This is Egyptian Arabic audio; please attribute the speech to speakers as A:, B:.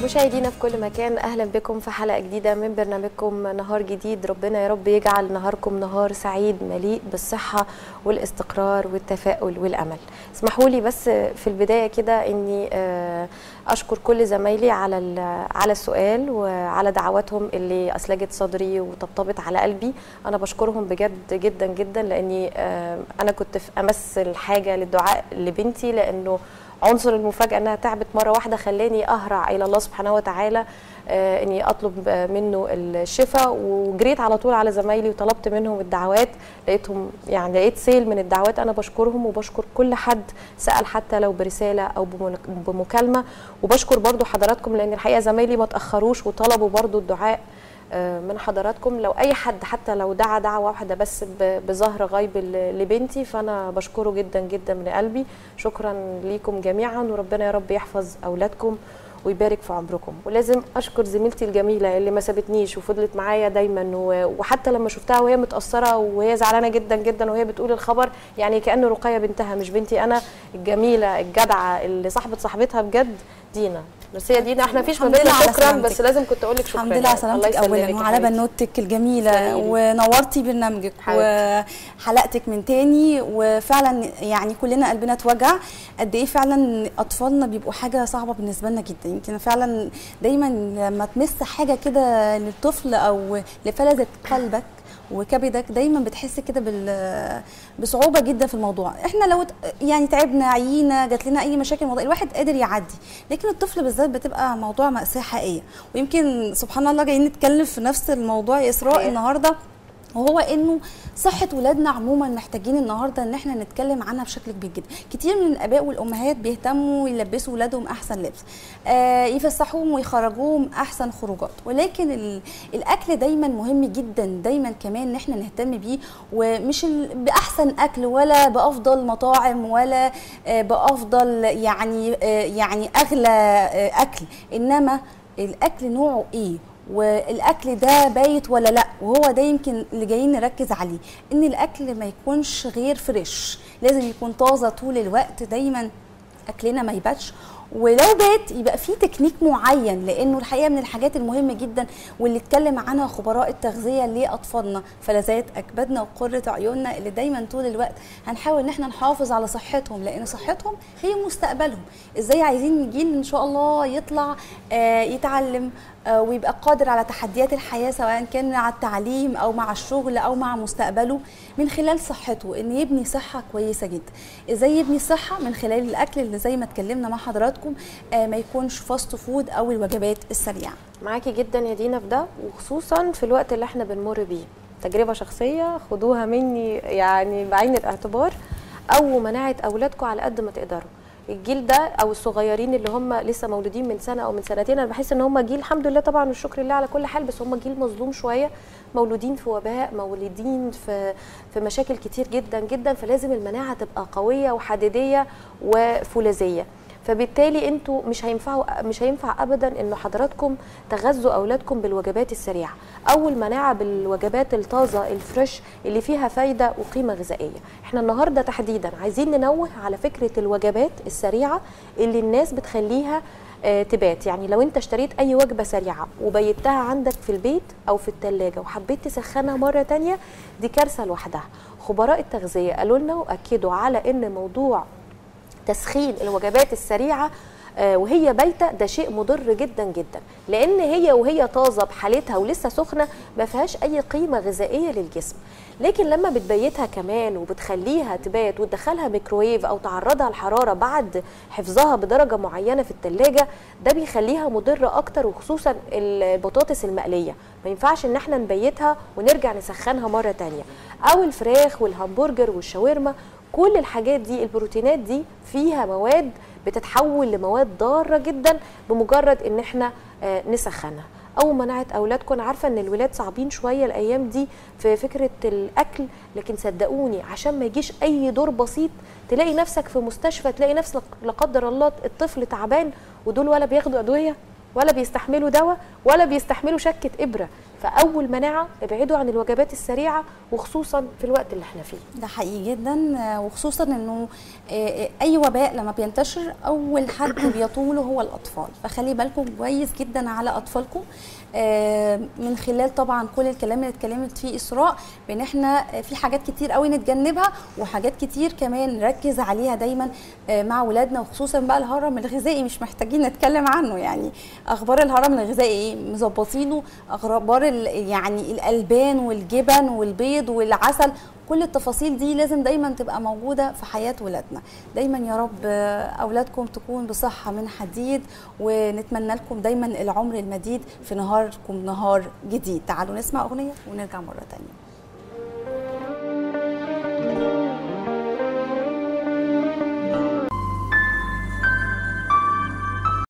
A: مشاهدينا في كل مكان اهلا بكم في حلقه جديده من برنامجكم نهار جديد ربنا يا رب يجعل نهاركم نهار سعيد مليء بالصحه والاستقرار والتفاؤل والامل اسمحوا لي بس في البدايه كده اني اشكر كل زمايلي على على السؤال وعلى دعواتهم اللي اسلجت صدري وطبطبت على قلبي انا بشكرهم بجد جدا جدا لاني انا كنت في امس الحاجه للدعاء لبنتي لانه عنصر المفاجاه انها تعبت مره واحده خلاني اهرع الى الله سبحانه وتعالى آه اني اطلب منه الشفاء وجريت على طول على زمايلي وطلبت منهم الدعوات لقيتهم يعني لقيت سيل من الدعوات انا بشكرهم وبشكر كل حد سال حتى لو برساله او بمكالمه وبشكر برضو حضراتكم لان الحقيقه زمايلي ما تاخروش وطلبوا برضو الدعاء من حضراتكم لو اي حد حتى لو دعا دعوه واحده بس بظهر غيب لبنتي فانا بشكره جدا جدا من قلبي شكرا ليكم جميعا وربنا يا رب يحفظ اولادكم ويبارك في عمركم ولازم اشكر زميلتي الجميله اللي ما سابتنيش وفضلت معايا دايما وحتى لما شفتها وهي متاثره وهي زعلانه جدا جدا وهي بتقول الخبر يعني كان رقيه بنتها مش بنتي انا الجميله الجدعه اللي صاحبه صاحبتها بجد دينا بس هي دينا احنا مفيش ما بيننا شكرا بس لازم كنت اقول لك شكرا
B: الحمد لله على سلامتك اولا وعلى بنوتك الجميله سليم. ونورتي برنامجك وحلقتك من تاني وفعلا يعني كلنا قلبنا اتوجع قد ايه فعلا اطفالنا بيبقوا حاجه صعبه بالنسبه لنا جدا يمكن فعلا دايما لما تمس حاجه كده للطفل او لفلذه قلبك وكبدك دايما بتحس كده بال بصعوبه جدا في الموضوع احنا لو يعني تعبنا عيينا جات لنا اي مشاكل الموضوع الواحد قادر يعدي لكن الطفل بالذات بتبقى موضوع ماساه حقيقيه ويمكن سبحان الله جايين نتكلم في نفس الموضوع يا اسراء النهارده وهو انه صحه ولادنا عموما محتاجين النهارده ان احنا نتكلم عنها بشكل كبير جدا كتير من الاباء والامهات بيهتموا يلبسوا ولادهم احسن لبس آه يفسحوهم ويخرجوهم احسن خروجات ولكن الاكل دايما مهم جدا دايما كمان ان احنا نهتم بيه ومش باحسن اكل ولا بافضل مطاعم ولا آه بافضل يعني آه يعني اغلى آه اكل انما الاكل نوعه ايه والاكل ده بايت ولا لا وهو ده يمكن اللي جايين نركز عليه ان الاكل ما يكونش غير فريش لازم يكون طازه طول الوقت دايما اكلنا ما يباتش ولو بات يبقى في تكنيك معين لانه الحقيقه من الحاجات المهمه جدا واللي اتكلم عنها خبراء التغذيه لاطفالنا فلذات اكبادنا وقره عيوننا اللي دايما طول الوقت هنحاول ان احنا نحافظ على صحتهم لان صحتهم هي مستقبلهم ازاي عايزين جيل ان شاء الله يطلع آه يتعلم آه ويبقى قادر على تحديات الحياه سواء كان مع التعليم او مع الشغل او مع مستقبله من خلال صحته ان يبني صحه كويسه جدا ازاي يبني صحه من خلال الاكل اللي زي ما اتكلمنا مع حضراتكم آه ما يكونش فاست فود او الوجبات السريعه
A: معاكي جدا يا دينا في ده وخصوصا في الوقت اللي احنا بنمر بيه تجربه شخصيه خدوها مني يعني بعين الاعتبار او مناعه اولادكم على قد ما تقدروا الجيل ده او الصغيرين اللي هم لسه مولودين من سنه او من سنتين انا بحس ان هم جيل الحمد لله طبعا والشكر لله على كل حال بس هم جيل مظلوم شويه مولودين في وباء مولودين في في مشاكل كتير جدا جدا فلازم المناعه تبقى قويه وحديديه وفولاذيه فبالتالي انتوا مش هينفعوا مش هينفع ابدا انه حضراتكم تغذوا اولادكم بالوجبات السريعه او المناعه بالوجبات الطازه الفريش اللي فيها فايده وقيمه غذائيه احنا النهارده تحديدا عايزين ننوه على فكره الوجبات السريعه اللي الناس بتخليها آه تبات يعني لو انت اشتريت اي وجبه سريعه وبيتها عندك في البيت او في الثلاجه وحبيت تسخنها مره تانية دي كارثه لوحدها خبراء التغذيه قالوا لنا واكدوا على ان موضوع تسخين الوجبات السريعه وهي بايته ده شيء مضر جدا جدا لان هي وهي طازه بحالتها ولسه سخنه ما فيهاش اي قيمه غذائيه للجسم لكن لما بتبيتها كمان وبتخليها تبات وتدخلها ميكرويف او تعرضها لحراره بعد حفظها بدرجه معينه في الثلاجه ده بيخليها مضره اكتر وخصوصا البطاطس المقليه ما ينفعش ان احنا نبيتها ونرجع نسخنها مره تانية او الفراخ والهمبرجر والشاورما كل الحاجات دي البروتينات دي فيها مواد بتتحول لمواد ضاره جدا بمجرد ان احنا نسخنها او مناعه اولادكم انا عارفه ان الولاد صعبين شويه الايام دي في فكره الاكل لكن صدقوني عشان ما يجيش اي دور بسيط تلاقي نفسك في مستشفى تلاقي نفسك لا قدر الله الطفل تعبان ودول ولا بياخدوا ادويه ولا بيستحملوا دواء ولا بيستحملوا شكه ابره فاول مناعه ابعدوا عن الوجبات السريعه وخصوصا في الوقت اللي احنا فيه
B: ده حقيقي جدا وخصوصا انه اي وباء لما بينتشر اول حد بيطوله هو الاطفال فخلي بالكم كويس جدا على اطفالكم من خلال طبعا كل الكلام اللي اتكلمت فيه اسراء بان احنا في حاجات كتير قوي نتجنبها وحاجات كتير كمان نركز عليها دايما مع ولادنا وخصوصا بقى الهرم الغذائي مش محتاجين نتكلم عنه يعني اخبار الهرم الغذائي ايه مظبطينه اخبار يعني الالبان والجبن والبيض والعسل كل التفاصيل دي لازم دايما تبقى موجوده في حياه ولادنا دايما يا رب اولادكم تكون بصحه من حديد ونتمنى لكم دايما العمر المديد في نهاركم نهار جديد تعالوا نسمع اغنيه ونرجع مره ثانيه